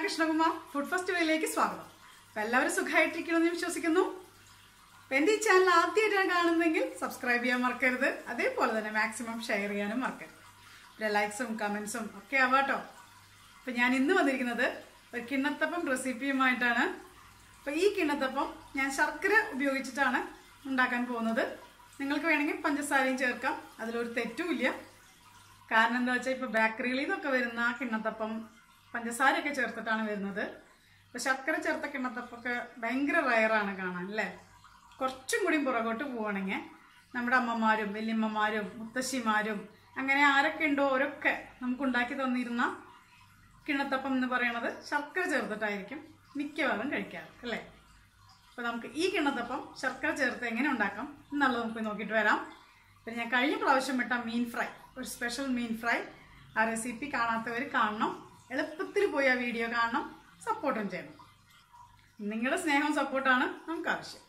Krishnakumar food ഫെസ്റ്റിവലിലേക്ക് സ്വാഗതം അപ്പൊ എല്ലാവരും സുഖമായിട്ടിരിക്കണമെന്ന് വിശ്വസിക്കുന്നു അപ്പൊ എന്റെ ഈ ചാനൽ ആദ്യമായിട്ടാണ് കാണുന്നതെങ്കിൽ സബ്സ്ക്രൈബ് ചെയ്യാൻ മറക്കരുത് അതേപോലെ തന്നെ മാക്സിമം ഷെയർ ചെയ്യാനും മറക്കരുത് പിന്നെ ലൈക്സും കമന്റ്സും ഒക്കെ ആവാട്ടോ അപ്പൊ ഞാൻ ഇന്ന് വന്നിരിക്കുന്നത് ഒരു കിണ്ണത്തപ്പം റെസിപ്പിയുമായിട്ടാണ് അപ്പൊ ഈ കിണ്ണത്തപ്പം ഞാൻ ശർക്കര ഉപയോഗിച്ചിട്ടാണ് ഉണ്ടാക്കാൻ പോകുന്നത് നിങ്ങൾക്ക് വേണമെങ്കിൽ പഞ്ചസാരയും ചേർക്കാം അതിലൊരു തെറ്റുമില്ല കാരണം എന്താ വെച്ചാൽ ഇപ്പൊ ബേക്കറികളിൽ നിന്നൊക്കെ വരുന്ന കിണ്ണത്തപ്പം പഞ്ചസാരയൊക്കെ ചേർത്തിട്ടാണ് വരുന്നത് അപ്പൊ ശർക്കര ചേർത്ത കിണ്ണത്തപ്പൊക്കെ ഭയങ്കര റയറാണ് കാണാൻ അല്ലേ കുറച്ചും കൂടി പുറകോട്ട് പോവുകയാണെങ്കിൽ നമ്മുടെ അമ്മമാരും വല്യമ്മമാരും മുത്തശ്ശിമാരും അങ്ങനെ ആരൊക്കെ ഉണ്ടോ അവരൊക്കെ നമുക്ക് ഉണ്ടാക്കി തന്നിരുന്ന കിണ്ണത്തപ്പം എന്ന് പറയുന്നത് ശർക്കര ചേർത്തിട്ടായിരിക്കും മിക്കവാറും കഴിക്കാറ് അല്ലേ അപ്പോൾ നമുക്ക് ഈ കിണ്ണത്തപ്പം ശർക്കര ചേർത്ത് എങ്ങനെ ഉണ്ടാക്കാം എന്നുള്ളത് നമുക്ക് നോക്കിയിട്ട് വരാം പിന്നെ ഞാൻ കഴിഞ്ഞ പ്രാവശ്യം വിട്ട മീൻ ഫ്രൈ ഒരു സ്പെഷ്യൽ മീൻ ഫ്രൈ ആ റെസിപ്പി കാണാത്തവർ കാണണം എളുപ്പത്തിൽ പോയി ആ വീഡിയോ കാണണം സപ്പോർട്ടും ചെയ്യണം നിങ്ങളുടെ സ്നേഹവും സപ്പോർട്ടാണ് നമുക്ക് ആവശ്യം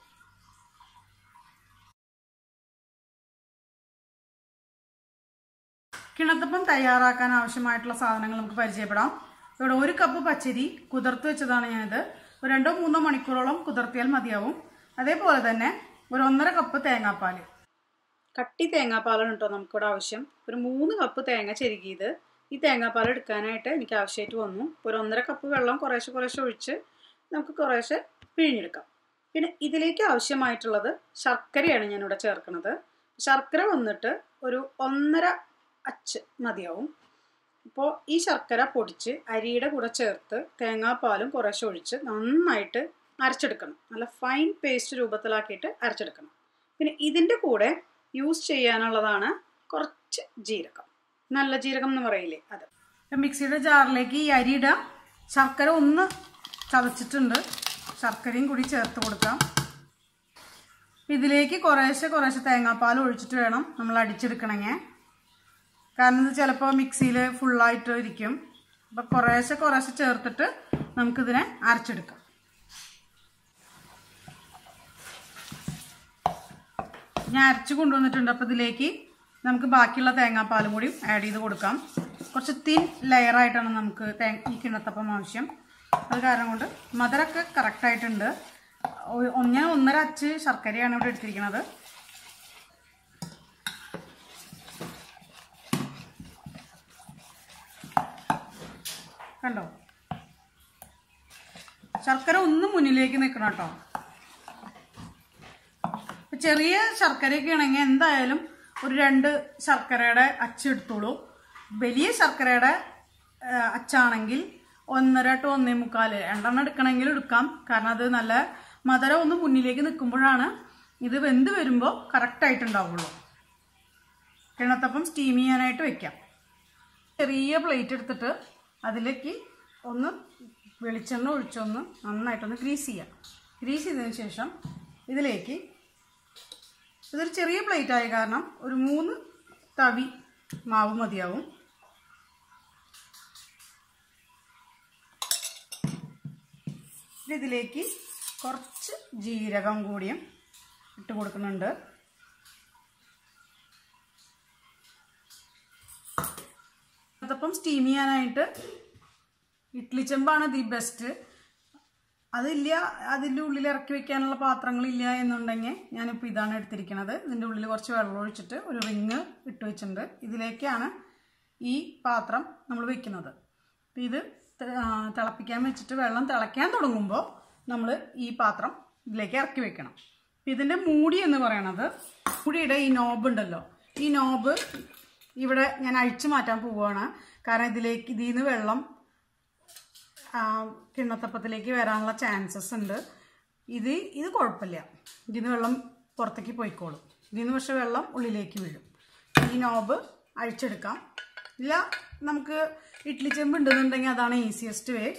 കിണത്തപ്പം തയ്യാറാക്കാൻ ആവശ്യമായിട്ടുള്ള സാധനങ്ങൾ നമുക്ക് പരിചയപ്പെടാം ഇവിടെ ഒരു കപ്പ് പച്ചരി കുതിർത്ത് വെച്ചതാണ് ഞാനിത് ഒരു രണ്ടോ മൂന്നോ മണിക്കൂറോളം കുതിർത്തിയാൽ മതിയാവും അതേപോലെ തന്നെ ഒരു ഒന്നര കപ്പ് തേങ്ങാപ്പാൽ കട്ടി തേങ്ങാപ്പാലാണ് കേട്ടോ നമുക്കിവിടെ ആവശ്യം ഒരു മൂന്ന് കപ്പ് തേങ്ങ ചെരുകിയത് ഈ തേങ്ങാപ്പാൽ എടുക്കാനായിട്ട് എനിക്ക് ആവശ്യമായിട്ട് വന്നു ഒരു ഒന്നര കപ്പ് വെള്ളം കുറേശ്ശെ കുറേശ്ശെ ഒഴിച്ച് നമുക്ക് കുറേശ്ശെ പിഴിഞ്ഞെടുക്കാം പിന്നെ ഇതിലേക്ക് ആവശ്യമായിട്ടുള്ളത് ശർക്കരയാണ് ഞാനിവിടെ ചേർക്കുന്നത് ശർക്കര വന്നിട്ട് ഒരു ഒന്നര അച്ച് മതിയാവും അപ്പോൾ ഈ ശർക്കര പൊടിച്ച് അരിയുടെ കൂടെ ചേർത്ത് തേങ്ങാപ്പാലും കുറേശ്ശെ ഒഴിച്ച് നന്നായിട്ട് അരച്ചെടുക്കണം നല്ല ഫൈൻ പേസ്റ്റ് രൂപത്തിലാക്കിയിട്ട് അരച്ചെടുക്കണം പിന്നെ ഇതിൻ്റെ കൂടെ യൂസ് ചെയ്യാനുള്ളതാണ് കുറച്ച് ജീരകം നല്ല ജീരകം എന്ന് പറയില്ലേ അത് മിക്സിയുടെ ജാറിലേക്ക് ഈ അരി ഇടാം ശർക്കര ഒന്ന് ചതച്ചിട്ടുണ്ട് ശർക്കരയും കൂടി ചേർത്ത് കൊടുക്കാം ഇതിലേക്ക് കുറേശ്ശെ കുറേശ്ശെ തേങ്ങാപ്പാൽ ഒഴിച്ചിട്ട് വേണം നമ്മൾ അടിച്ചെടുക്കണമെങ്കിൽ കാരണം ഇത് ചിലപ്പോൾ മിക്സിയിൽ ഫുള്ളായിട്ട് ഇരിക്കും അപ്പം കുറേശ്ശെ കുറേശ്ശെ ചേർത്തിട്ട് നമുക്കിതിനെ അരച്ചെടുക്കാം ഞാൻ അരച്ച് കൊണ്ടുവന്നിട്ടുണ്ട് അപ്പോൾ ഇതിലേക്ക് നമുക്ക് ബാക്കിയുള്ള തേങ്ങാപ്പാലും കൂടി ആഡ് ചെയ്ത് കൊടുക്കാം കുറച്ച് തിൻ ലെയറായിട്ടാണ് നമുക്ക് തേങ്ങ ഈ കിണ്ണത്തപ്പം ആവശ്യം അത് കാരണം കൊണ്ട് മധുരമൊക്കെ കറക്റ്റായിട്ടുണ്ട് ഞാൻ ഒന്നര അച്ച് ശർക്കരയാണ് ഇവിടെ എടുത്തിരിക്കുന്നത് കണ്ടോ ശർക്കര ഒന്ന് മുന്നിലേക്ക് നിൽക്കണം കേട്ടോ ചെറിയ ശർക്കരയൊക്കെ ആണെങ്കിൽ എന്തായാലും ഒരു രണ്ട് ശർക്കരയുടെ അച്ചെടുത്തോളൂ വലിയ ശർക്കരയുടെ അച്ചാണെങ്കിൽ ഒന്നര ടു ഒന്നേ മുക്കാൽ രണ്ടെണ്ണം എടുക്കണമെങ്കിൽ എടുക്കാം കാരണം അത് നല്ല മധുരം ഒന്ന് മുന്നിലേക്ക് നിൽക്കുമ്പോഴാണ് ഇത് വെന്ത് വരുമ്പോൾ കറക്റ്റായിട്ടുണ്ടാവുള്ളൂ കിണത്തപ്പം സ്റ്റീം ചെയ്യാനായിട്ട് വെക്കാം ചെറിയ പ്ലേറ്റ് എടുത്തിട്ട് അതിലേക്ക് ഒന്ന് വെളിച്ചെണ്ണ ഒഴിച്ചൊന്ന് നന്നായിട്ടൊന്ന് ഗ്രീസ് ചെയ്യാം ഗ്രീസ് ചെയ്തതിന് ശേഷം ഇതിലേക്ക് ഇതൊരു ചെറിയ പ്ലേറ്റ് ആയ കാരണം ഒരു മൂന്ന് തവി മാവ് മതിയാവും ഇതിലേക്ക് കുറച്ച് ജീരകം കൂടിയും ഇട്ട് കൊടുക്കുന്നുണ്ട് അതപ്പം സ്റ്റീം ചെയ്യാനായിട്ട് ഇഡ്ലി ചെമ്പാണ് ദി ബെസ്റ്റ് അതില്ല അതിൻ്റെ ഉള്ളിൽ ഇറക്കി വെക്കാനുള്ള പാത്രങ്ങളില്ല എന്നുണ്ടെങ്കിൽ ഞാനിപ്പോൾ ഇതാണ് എടുത്തിരിക്കുന്നത് ഇതിൻ്റെ ഉള്ളിൽ കുറച്ച് വെള്ളം ഒഴിച്ചിട്ട് ഒരു റിങ് ഇട്ട് വെച്ചിട്ടുണ്ട് ഇതിലേക്കാണ് ഈ പാത്രം നമ്മൾ വെക്കുന്നത് അപ്പോൾ ഇത് തിളപ്പിക്കാൻ വെച്ചിട്ട് വെള്ളം തിളയ്ക്കാൻ തുടങ്ങുമ്പോൾ നമ്മൾ ഈ പാത്രം ഇതിലേക്ക് ഇറക്കി വെക്കണം ഇതിൻ്റെ മൂടി എന്ന് പറയണത് മൂടിയുടെ ഈ നോബ് ഉണ്ടല്ലോ ഈ നോബ് ഇവിടെ ഞാൻ അഴിച്ചു മാറ്റാൻ പോവുകയാണ് കാരണം ഇതിലേക്ക് ഇതിൽ നിന്ന് വെള്ളം കിണ്ണത്തപ്പത്തിലേക്ക് വരാനുള്ള ചാൻസസ് ഉണ്ട് ഇത് ഇത് കുഴപ്പമില്ല ഇതിന് വെള്ളം പുറത്തേക്ക് പോയിക്കോളും ഇതിന് പക്ഷെ വെള്ളം ഉള്ളിലേക്ക് വീഴും ഈ നോബ് അഴിച്ചെടുക്കാം ഇല്ല നമുക്ക് ഇഡ്ലി ചെമ്പ് ഉണ്ടെന്നുണ്ടെങ്കിൽ അതാണ് ഈസിയസ്റ്റ് വേ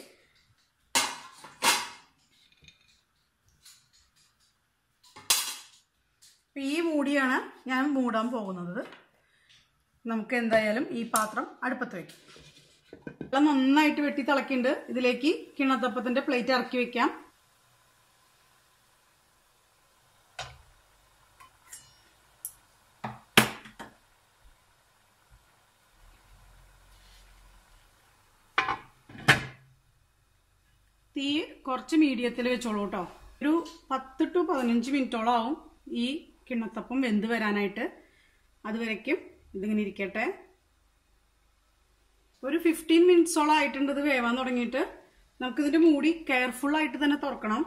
ഈ മൂടിയാണ് ഞാൻ മൂടാൻ പോകുന്നത് നമുക്ക് എന്തായാലും ഈ പാത്രം അടുപ്പത്ത് വയ്ക്കാം വെള്ളം നന്നായിട്ട് വെട്ടി തിളക്കിണ്ട് ഇതിലേക്ക് കിണത്തപ്പത്തിന്റെ പ്ലേറ്റ് ഇറക്കി വെക്കാം തീ കുറച്ച് മീഡിയത്തിൽ വെച്ചോളൂ കേട്ടോ ഒരു പത്ത് ടു പതിനഞ്ച് മിനിറ്റോളം ആവും ഈ കിണ്ണത്തപ്പം വെന്ത് വരാനായിട്ട് അതുവരയ്ക്കും ഇതിങ്ങനെ ഇരിക്കട്ടെ ഒരു ഫിഫ്റ്റീൻ മിനിറ്റ്സോളം ആയിട്ടുണ്ട് ഇത് വേവാൻ തുടങ്ങിയിട്ട് നമുക്കിതിന്റെ മൂടി കെയർഫുൾ ആയിട്ട് തന്നെ തുറക്കണം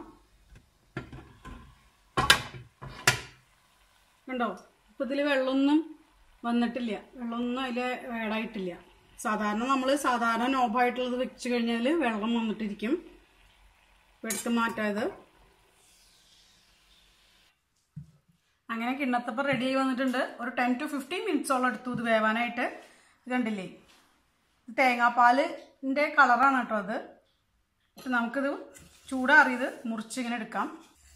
കണ്ടോ ഇപ്പൊ ഇതിൽ വെള്ളമൊന്നും വന്നിട്ടില്ല വെള്ളമൊന്നും അതിൽ വേടായിട്ടില്ല സാധാരണ നമ്മൾ സാധാരണ നോബായിട്ടുള്ളത് വെച്ച് കഴിഞ്ഞാൽ വെള്ളം വന്നിട്ടിരിക്കും ഇപ്പൊ എടുത്ത് മാറ്റാത് അങ്ങനെ കിണ്ണത്തപ്പം റെഡി ആയി വന്നിട്ടുണ്ട് ഒരു ടെൻ ടു ഫിഫ്റ്റീൻ മിനിറ്റ്സോളം എടുത്തു ഇത് വേവാനായിട്ട് ഇത് കണ്ടില്ലേ ഇത് തേങ്ങാപ്പാലിൻ്റെ കളറാണ് കേട്ടോ അത് ഇപ്പം നമുക്കിത് ചൂടാറിയത് മുറിച്ചിങ്ങനെ എടുക്കാം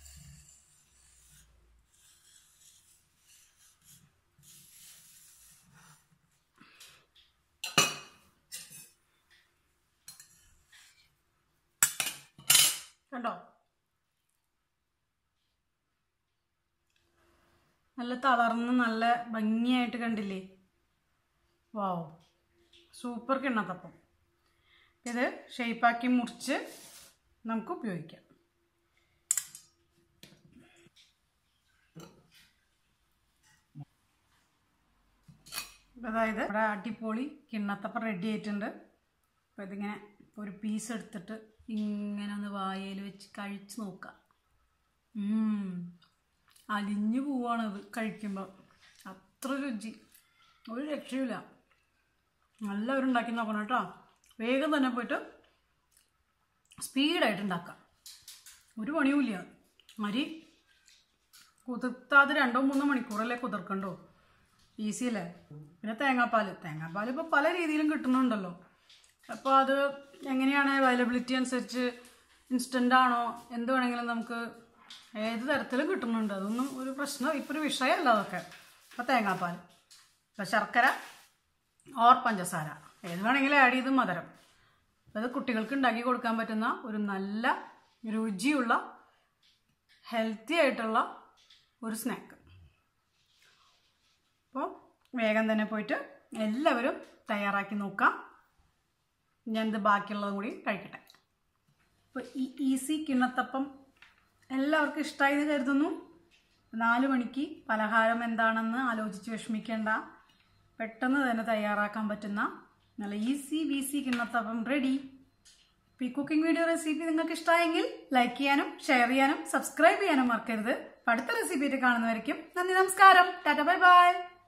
കണ്ടോ നല്ല തളർന്ന് നല്ല ഭംഗിയായിട്ട് കണ്ടില്ലേ വാവ് സൂപ്പർ കിണ്ണത്തപ്പം ഇത് ഷേപ്പാക്കി മുറിച്ച് നമുക്ക് ഉപയോഗിക്കാം അതായത് ഇവിടെ അടിപൊളി കിണ്ണത്തപ്പം റെഡി ആയിട്ടുണ്ട് അപ്പോൾ ഇതിങ്ങനെ ഒരു പീസ് എടുത്തിട്ട് ഇങ്ങനെ ഒന്ന് വായയിൽ വെച്ച് കഴിച്ച് നോക്കാം ഉം. അലിഞ്ഞു പോവാണ് ഇത് കഴിക്കുമ്പോൾ അത്ര രുചി ഒരു രക്ഷയില്ല നല്ലവരും ഉണ്ടാക്കി നോക്കണം കേട്ടോ വേഗം തന്നെ പോയിട്ട് സ്പീഡായിട്ട് ഉണ്ടാക്കാം ഒരു പണിയുമില്ല അരി കുതിർത്താതെ രണ്ടോ മൂന്നോ മണിക്കൂറല്ലേ കുതിർക്കണ്ടോ ഈസി അല്ലേ പിന്നെ തേങ്ങാപ്പാൽ തേങ്ങാപ്പാൽ ഇപ്പോൾ പല രീതിയിലും കിട്ടുന്നുണ്ടല്ലോ അപ്പോൾ അത് എങ്ങനെയാണ് അവൈലബിലിറ്റി അനുസരിച്ച് ഇൻസ്റ്റൻ്റ് ആണോ എന്ത് വേണമെങ്കിലും നമുക്ക് ഏത് തരത്തിലും കിട്ടുന്നുണ്ട് അതൊന്നും ഒരു പ്രശ്നം ഇപ്പോൾ ഒരു വിഷയമല്ല അതൊക്കെ അപ്പോൾ തേങ്ങാപ്പാൽ ഇപ്പോൾ ശർക്കര ഓർ പഞ്ചസാര ഏത് വേണമെങ്കിലും ആഡ് ചെയ്ത് മധുരം അത് കുട്ടികൾക്ക് ഉണ്ടാക്കി കൊടുക്കാൻ പറ്റുന്ന ഒരു നല്ല രുചിയുള്ള ഹെൽത്തി ആയിട്ടുള്ള ഒരു സ്നാക്ക് അപ്പോൾ വേഗം തന്നെ പോയിട്ട് എല്ലാവരും തയ്യാറാക്കി നോക്കാം ഞാനിത് ബാക്കിയുള്ളതും കൂടി കഴിക്കട്ടെ അപ്പോൾ ഈ ഈസി കിണ്ണത്തപ്പം എല്ലാവർക്കും ഇഷ്ടമായി എന്ന് കരുതുന്നു നാല് മണിക്ക് പലഹാരം എന്താണെന്ന് ആലോചിച്ച് വിഷമിക്കേണ്ട പെട്ടെന്ന് തന്നെ തയ്യാറാക്കാൻ പറ്റുന്ന നല്ല ഈസി വീസി കിണ്ണത്തപ്പം റെഡി അപ്പോൾ ഈ കുക്കിംഗ് വീഡിയോ റെസിപ്പി നിങ്ങൾക്ക് ഇഷ്ടമായെങ്കിൽ ലൈക്ക് ചെയ്യാനും ഷെയർ ചെയ്യാനും സബ്സ്ക്രൈബ് ചെയ്യാനും മറക്കരുത് അപ്പോൾ അടുത്ത റെസിപ്പി കാണുന്നവരേക്കും നന്ദി നമസ്കാരം ടാറ്റ ബൈ ബൈ